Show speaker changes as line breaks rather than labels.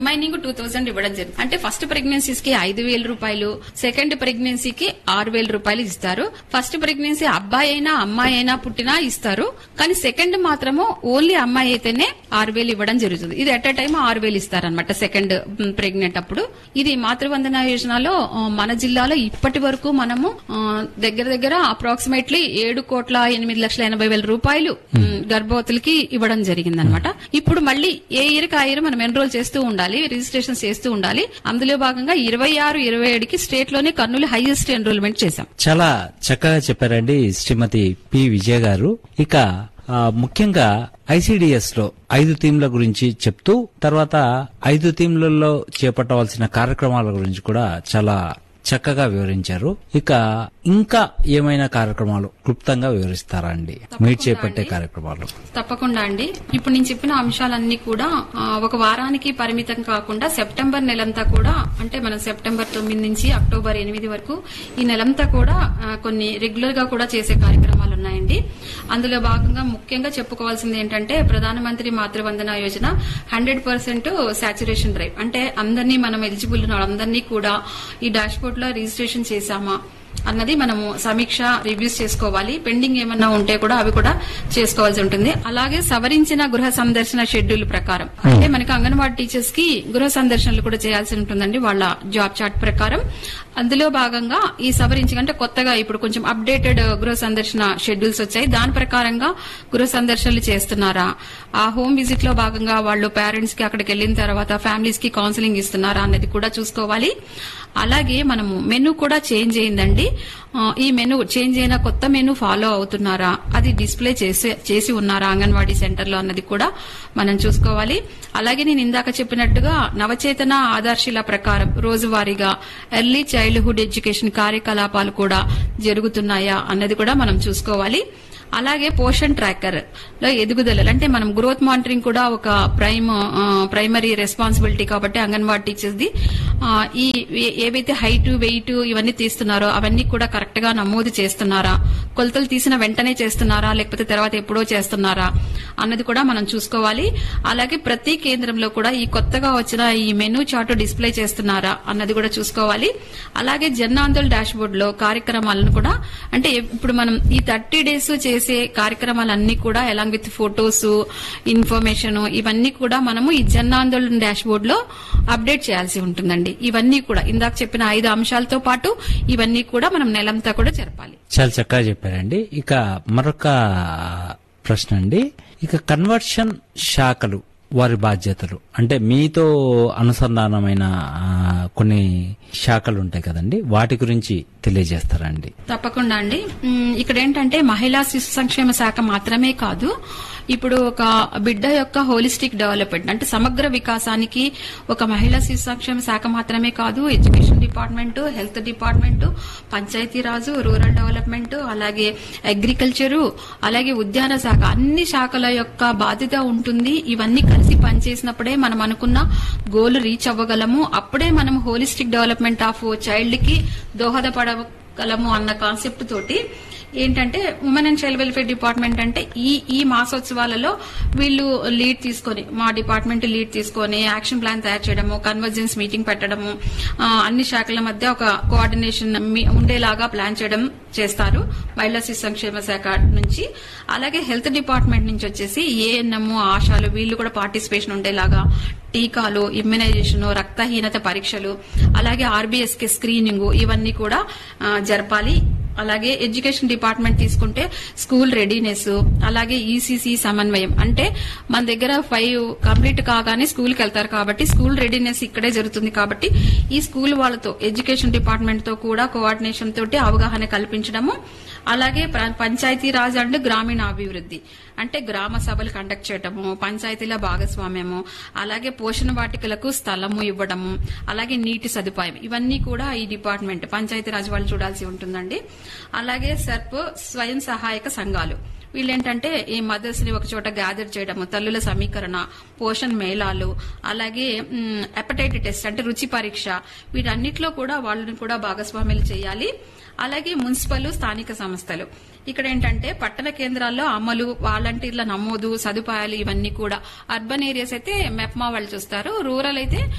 mining two thousand ఇవ్వడం జరిగింది అంటే ఫస్ట్ ప్రెగ్నెన్సీస్ కి ఐదు వేల రూపాయలు సెకండ్ ప్రెగ్నెన్సీకి ఆరు వేల రూపాయలు ఇస్తారు ఫస్ట్ ప్రెగ్నెన్సీ అబ్బాయి అయినా అమ్మాయి అయినా పుట్టినా ఇస్తారు కానీ సెకండ్ మాత్రము ఓన్లీ అమ్మాయి అయితేనే ఆరు వేలు ఇవ్వడం జరుగుతుంది ఇది ఎట్ అ టైం ఆరు వేలు ఇస్తారనమాట సెకండ్ ప్రెగ్నెంట్ అప్పుడు ఇది మాతృవందన యోజనలో ఆ, మన జిల్లాలో ఇప్పటి వరకు మనము ఆ, దగ్గర దగ్గర అప్రాక్సిమేట్లీ ఏడు కోట్ల ఎనిమిది లక్షల ఎనభై వేల రూపాయలు ఉమ్, గర్భవతులకి ఇవ్వడం జరిగిందనమాట ఇప్పుడు మళ్ళీ ఏ ఇయర్ ఆ ఇయర్ మనం ఎన్రోల్ చేస్తూ ఉండాలి రిజిస్ట్రేషన్ చేస్తూ ఉండాలి అందులో భాగంగా ఇరవై ఆరు ఇరవై ఏడుకి స్టేట్ లోనే కర్నూలు హైయెస్ట్ ఎన్రోల్మెంట్ చేశాం
చాలా చక్కగా చెప్పారండి శ్రీమతి పి విజయ గారు ఇక ఆ, ముఖ్యంగా ఐసిడిఎస్ లో ఐదు థీమ్ల గురించి చెప్తూ తర్వాత ఐదు థీమ్లలో చేపట్టవలసిన కార్యక్రమాల గురించి కూడా చాలా చక్కగా వివరించారు ఇక ఇంకా ఏమైనా కార్యక్రమాలు క్లుప్తంగా వివరిస్తారా అండి మీరు చేపట్టే కార్యక్రమాలు
తప్పకుండా అండి ఇప్పుడు నేను చెప్పిన అంశాలన్నీ కూడా ఆ, ఒక వారానికి పరిమితం కాకుండా సెప్టెంబర్ నెలంతా కూడా అంటే మనం సెప్టెంబర్ తొమ్మిది నుంచి అక్టోబర్ ఎనిమిది వరకు ఈ నెలంతా కూడా ఆ, కొన్ని రెగ్యులర్ గా కూడా చేసే కార్యక్రమాలు ఉన్నాయండి అందులో భాగంగా ముఖ్యంగా చెప్పుకోవాల్సింది ఏంటంటే Pradhan Mantri Matru Vandana Yojana hundred percent saturation drive అంటే అందరినీ మనం ఎలిజిబుల్ ఉన్న వాళ్ళందరినీ కూడా ఈ డాష్ బోర్డ్ లో రిజిస్ట్రేషన్ చేశామా అన్నది మనము సమీక్ష రివ్యూస్ చేసుకోవాలి పెండింగ్ ఏమన్నా ఉంటే కూడా అవి కూడా చేసుకోవాల్సి ఉంటుంది అలాగే సవరించిన గృహ సందర్శన షెడ్యూల్ ప్రకారం అంటే మనకి అంగన్వాడీ టీచర్స్ కి గృహ సందర్శనలు కూడా చేయాల్సి ఉంటుందండి వాళ్ళ జాబ్ చార్ట్ ప్రకారం అందులో భాగంగా ఈ సవరించి అంటే కొత్తగా ఇప్పుడు కొంచెం అప్డేటెడ్ గృహ సందర్శన షెడ్యూల్స్ వచ్చాయి దాని ప్రకారంగా గృహ సందర్శనలు చేస్తున్నారా ఆ హోమ్ విజిట్ లో భాగంగా వాళ్ళు పేరెంట్స్ కి అక్కడికి వెళ్లిన తర్వాత ఫ్యామిలీస్ కి కౌన్సిలింగ్ ఇస్తున్నారా అన్నది కూడా చూసుకోవాలి అలాగే మనము మెనూ కూడా చేంజ్ అయిందండి ఆ, ఈ మెనూ చేంజ్ అయిన కొత్త మెనూ ఫాలో అవుతున్నారా అది డిస్ప్లే చేసి చేసి ఉన్నారా అంగన్వాడీ సెంటర్ లో అన్నది కూడా మనం చూసుకోవాలి అలాగే నేను ఇందాక చెప్పినట్టుగా నవచేతన ఆదర్శిల ప్రకారం రోజువారీగా ఎర్లీ చైల్డ్హుడ్ ఎడ్యుకేషన్ కార్యకలాపాలు కూడా జరుగుతున్నాయా అన్నది కూడా మనం చూసుకోవాలి అలాగే పోషన్ ట్రాకర్ లో ఎదుగుదలలు అంటే మనం గ్రోత్ మానిటరింగ్ కూడా ఒక ప్రైమ్ ఆ, ప్రైమరీ రెస్పాన్సిబిలిటీ కాబట్టి అంగన్వాడీ టీచర్స్ ది ఆ, ఈ ఏ- ఏవైతే హైట్ వెయిట్ ఇవన్నీ తీస్తున్నారో అవన్నీ కూడా కరెక్ట్ గా నమోదు చేస్తున్నారా కొలతలు తీసిన వెంటనే చేస్తున్నారా లేకపోతే తర్వాత ఎప్పుడో చేస్తున్నారా అన్నది కూడా మనం చూసుకోవాలి అలాగే ప్రతి కేంద్రంలో కూడా ఈ కొత్తగా వచ్చిన ఈ మెనూ చార్ట్ డిస్ప్లే చేస్తున్నారా అన్నది కూడా చూసుకోవాలి అలాగే జన్ ఆందోళన్ డాష్ బోర్డ్ లో కార్యక్రమాలను కూడా అంటే ఇప్పుడు మనం ఈ థర్టీ డేస్ చేసే కార్యక్రమాలన్నీ కూడా ఎలాంగ్ విత్ ఫొటోస్ ఇన్ఫర్మేషన్ ఇవన్నీ కూడా మనము ఈ జన్ ఆందోళన్ డాష్ బోర్డ్ లో అప్డేట్ చేయాల్సి ఉంటుందండి ఇవన్నీ కూడా ఇందాక చెప్పిన ఐదు అంశాలతో పాటు ఇవన్నీ కూడా మనం నెలంతా కూడా జరపాలి
చాలా చక్కగా చెప్పారండి ఇక మరొక ప్రశ్న అండి ఇక కన్వర్షన్ శాఖలు వారి బాధ్యతలు అంటే మీతో అనుసంధానమైన ఆ, కొన్ని శాఖలు ఉంటాయి కదండి వాటి గురించి తెలియజేస్తారండి
తప్పకుండా అండి మ్, ఇక్కడ ఏంటంటే మహిళా శిశు సంక్షేమ శాఖ మాత్రమే కాదు ఇప్పుడు ఒక బిడ్డ యొక్క హోలిస్టిక్ డెవలప్మెంట్ అంటే సమగ్ర వికాసానికి ఒక మహిళా శిశు సంక్షేమ శాఖ మాత్రమే కాదు education department health department Panchayati Raj rural development అలాగే అగ్రికల్చరు అలాగే ఉద్యాన శాఖ అన్ని శాఖల యొక్క బాధ్యత ఉంటుంది ఇవన్నీ కలిసి పనిచేసినప్పుడే మనం అనుకున్న గోల్ రీచ్ అవ్వగలము అప్పుడే మనం హోలిస్టిక్ డెవలప్మెంట్ ఆఫ్ చైల్డ్ కి దోహదపడగలము అన్న కాన్సెప్ట్ తోటి ఏంటంటే women and child welfare department అంటే ఈ ఈ మాసోత్సవాలలో వీళ్ళు లీడ్ తీసుకొని మా డిపార్ట్మెంట్ లీడ్ తీసుకొని యాక్షన్ ప్లాన్ తయారు చేయడము కన్వర్జెన్స్ మీటింగ్ పెట్టడము ఆ, అన్ని శాఖల మధ్య ఒక కోఆర్డినేషన్ మీ- ఉండేలాగా ప్లాన్ చేయడం చేస్తారు మహిళా శిశు సంక్షేమ శాఖ నుంచి అలాగే హెల్త్ డిపార్ట్మెంట్ నుంచి వచ్చేసి ఏఎన్ఎం ఆశాలు వీళ్ళు కూడా పార్టిసిపేషన్ ఉండేలాగా టీకాలు ఇమ్యునైజేషన్ రక్తహీనత పరీక్షలు అలాగే ఆర్బీఎస్కే స్క్రీనింగ్ ఇవన్నీ కూడా ఆ, జరపాలి అలాగే ఎడ్యుకేషన్ డిపార్ట్మెంట్ తీసుకుంటే స్కూల్ రెడీనెస్ అలాగే ఈసీసీ సమన్వయం అంటే మన దగ్గర ఫైవ్ కంప్లీట్ కాగానే స్కూల్కి వెళ్తారు కాబట్టి స్కూల్ రెడీనెస్ ఇక్కడే జరుగుతుంది కాబట్టి ఈ స్కూల్ వాళ్ళతో ఎడ్యుకేషన్ డిపార్ట్మెంట్ తో కూడా కోఆర్డినేషన్ తోటి అవగాహన కల్పించడము అలాగే ప్ర- పంచాయతీ రాజ్ అండ్ గ్రామీణ అభివృద్ధి అంటే గ్రామ సభలు కండక్ట్ చేయడము పంచాయతీల భాగస్వామ్యము అలాగే పోషణ వాటికలకు స్థలము ఇవ్వడము అలాగే నీటి సదుపాయం ఇవన్నీ కూడా ఈ డిపార్ట్మెంట్ పంచాయతీ రాజ్ వాళ్ళు చూడాల్సి ఉంటుందండి అలాగే సర్ప్ స్వయం సహాయక సంఘాలు వీళ్ళేంటంటే ఈ మదర్స్ ని ఒక చోట గ్యాదర్ చేయడము తల్లుల సమీకరణ పోషణ్ మేళాలు అలాగే హెపటైటిస్ టెస్ట్ అంటే రుచి పరీక్ష వీటన్నిటిలో కూడా వాళ్ళని కూడా భాగస్వామ్యాలు చేయాలి అలాగే మున్సిపల్ స్థానిక సంస్థలు ఇక్కడ ఏంటంటే పట్టణ కేంద్రాల్లో అమలు వాలంటీర్ల నమోదు సదుపాయాలు ఇవన్నీ కూడా అర్బన్ ఏరియాస్ అయితే మెప్మా వాళ్ళు చూస్తారు రూరల్ అయితే